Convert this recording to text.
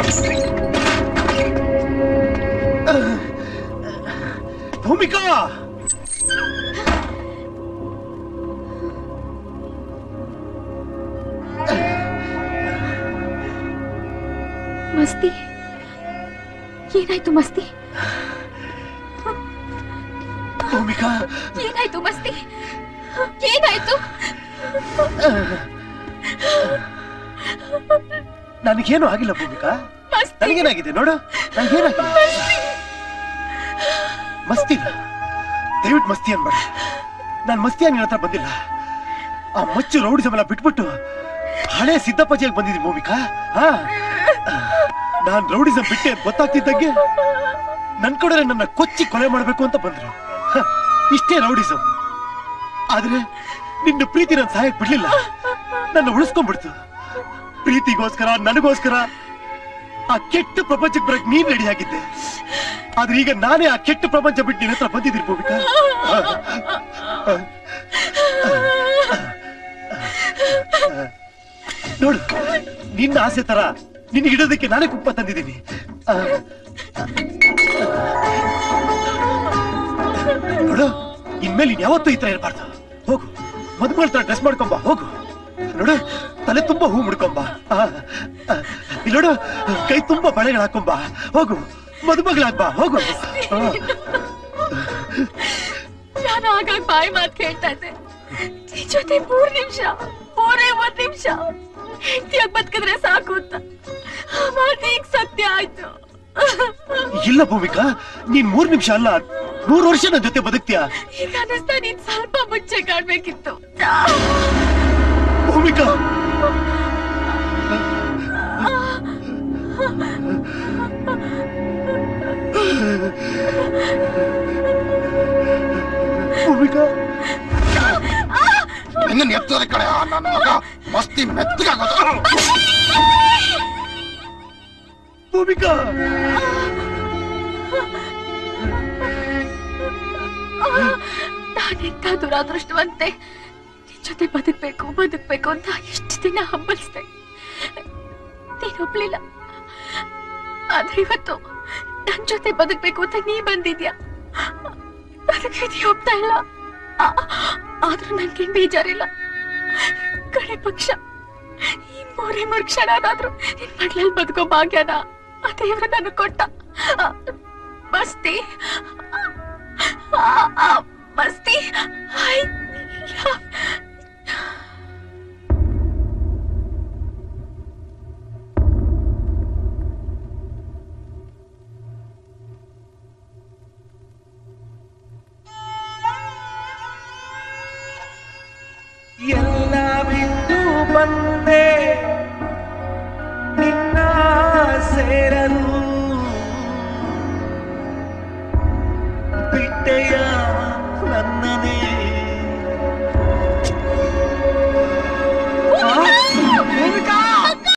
ಭೂಮಿಕಾ ಮಸ್ತಿ ಏನಾಯ್ತು ಮಸ್ತಿ ಭೂಮಿಕಾ ಏನಾಯ್ತು ಮಸ್ತಿ ಏನಾಯ್ತು ನನಗೇನು ಆಗಿಲ್ಲ ಭೂಮಿಕಾ ನನಗೇನಾಗಿದೆ ನೋಡು ನನಗೇನಾಗಿಲ್ಲ ಮಸ್ತಿ ದಯವಿಟ್ಟು ಮಸ್ತಿ ಅನ್ಬೇಡ ನಾನು ಮಸ್ತಿಯಾಗಿ ನಿನ್ನ ಹತ್ರ ಬಂದಿಲ್ಲ ಆ ಮಚ್ಚು ರೌಡಿಸಮೆಲ್ಲ ಬಿಟ್ಬಿಟ್ಟು ಹಳೆ ಸಿದ್ದಪ್ಪಾಜಿಯಾಗಿ ಬಂದಿದ್ದೀನಿ ಭೂಮಿಕಾ ಹಾ ನಾನ್ ರೌಡಿಸಂ ಬಿಟ್ಟೆ ಅಂತ ಗೊತ್ತಾಗ್ತಿದ್ದಂಗೆ ನನ್ ಕಡೆ ನನ್ನ ಕೊಚ್ಚಿ ಕೊಲೆ ಮಾಡ್ಬೇಕು ಅಂತ ಬಂದ್ರು ಹ, ಇಷ್ಟೇ ರೌಡಿಸಂ ಆದ್ರೆ ನಿನ್ನ ಪ್ರೀತಿ ನನ್ನ ಸಹಾಯಕ್ ಬಿಡ್ಲಿಲ್ಲ ನನ್ನ ಉಳಿಸ್ಕೊಂಡ್ಬಿಡ್ತು ಪ್ರೀತಿಗೋಸ್ಕರ ನನಗೋಸ್ಕರ ಆ ಕೆಟ್ಟ ಪ್ರಪಂಚಕ್ಕೆ ಬರಕ್ ನೀನ್ ರೆಡಿ ಆಗಿದ್ದೆ ಆದ್ರೆ ಈಗ ನಾನೇ ಆ ಕೆಟ್ಟ ಪ್ರಪಂಚ ಬಿಟ್ಟು ನಿನ್ನ ಹತ್ರ ಬಂದಿದ್ದೀನಿ ಭೂಮಿಕಾ ನೋಡು ನಿನ್ನ ಆಸೆ ತರ ನಿನ್ಗೆ ಇಡೋದಕ್ಕೆ ನಾನೇ ಕುಪ್ಪ ತಂದಿದ್ದೀನಿ ಆ, ನೋಡು ಇನ್ಮೇಲೆ ನೀನ್ ಯಾವತ್ತೂ ಈ ತರ ಇರಬಾರ್ದು ಹೋಗು ಮದುಮಗಳ ತರ ಡ್ರೆಸ್ ಮಾಡ್ಕೊಂಬ ಹೋಗು ನೋಡು ತಲೆ ತುಂಬಾ ಹೂ ಮುಡ್ಕೊಂಬ ಆ, ಆ, ಇಲ್ಲಿ ನೋಡು ಕೈ ತುಂಬಾ ಬಳೆಗಳು ಹಾಕೊಂಬ ಹೋಗು ಮದುಮಗಳಾಗ್ಬಾ ಹೋಗು ಆ. ನಾನು ಆಗಾಗ ಬಾಯಿ ಮಾತು ಕೇಳ್ತಾ ಇದ್ದೆ ನಿನ್ ಜೊತೆ ಮೂರ್ ನಿಮಿಷ ಮೂರೇ ಒಂದ್ ನಿಮಿಷ ಹೆಂಡತಿಯಾಗಿ ಬದುಕಿದ್ರೆ ಸಾಕು ಅಂತ ಆ ಮಾತು ಈಗ ಸತ್ಯ ಆಯ್ತು ಇಲ್ಲ ಭೂಮಿಕಾ ನೀನ್ ಮೂರ್ ನಿಮಿಷ ಅಲ್ಲ ನೂರು ವರ್ಷ ನನ್ನ ಜೊತೆ ಬದುಕ್ತೀಯ ಈಗ ಅನಿಸ್ತಾ ನೀನ್ ಸ್ವಲ್ಪ ಮುಂಚೆ ಕಾಣ್ಬೇಕಿತ್ತು ಭೂಮಿಕಾ ಭೂಮಿಕಾ ನಿನ್ನ ಎತ್ತದ ಕಡೆ ಆ ನನ್ನ ಮಗ ಮಸ್ತಿ ಮೆತ್ತಗಾಗೋದು ಭೂಮಿಕಾ ನಾನೆಂತ ದುರಾದೃಷ್ಟವಂತೆ ನಿನ್ ಜೊತೆ ಬದುಕ್ಬೇಕು ಬದುಕ್ಬೇಕು ಅಂತ ಎಷ್ಟು ದಿನ ಹಂಬಲಿಸ್ದೆ ನೀನ್ ಒಪ್ಲಿಲ್ಲ ಆದ್ರೆ ಇವತ್ತು ನನ್ ಜೊತೆ ಬದುಕ್ಬೇಕು ಅಂತ ನೀ ಬಂದಿದ್ಯಾ ಅದಕ್ಕೆ ನೀ ಒಪ್ತಾ ಇಲ್ಲ ಆ- ಆದ್ರೂ ನನ್ಗೇನ್ ಬೇಜಾರಿಲ್ಲ ಕಡೆ ಪಕ್ಷ ಈ ಮೂರೇ ಮೂರ್ ಕ್ಷಣನಾದ್ರೂ ನಿನ್ ಮಡ್ಲಲ್ಲಿ ಬದುಕೋ ಭಾಗ್ಯನ ಆ ದೇವ್ರ ನನಗ್ ಕೊಟ್ಟ ಆ, ಮಸ್ತಿ ಆ, ಆ, ಮಸ್ತಿ I love ಎಲ್ಲ ಬಿಟ್ಟು ಬಂದೆ ನಿನ್ನ ಸೇರಲು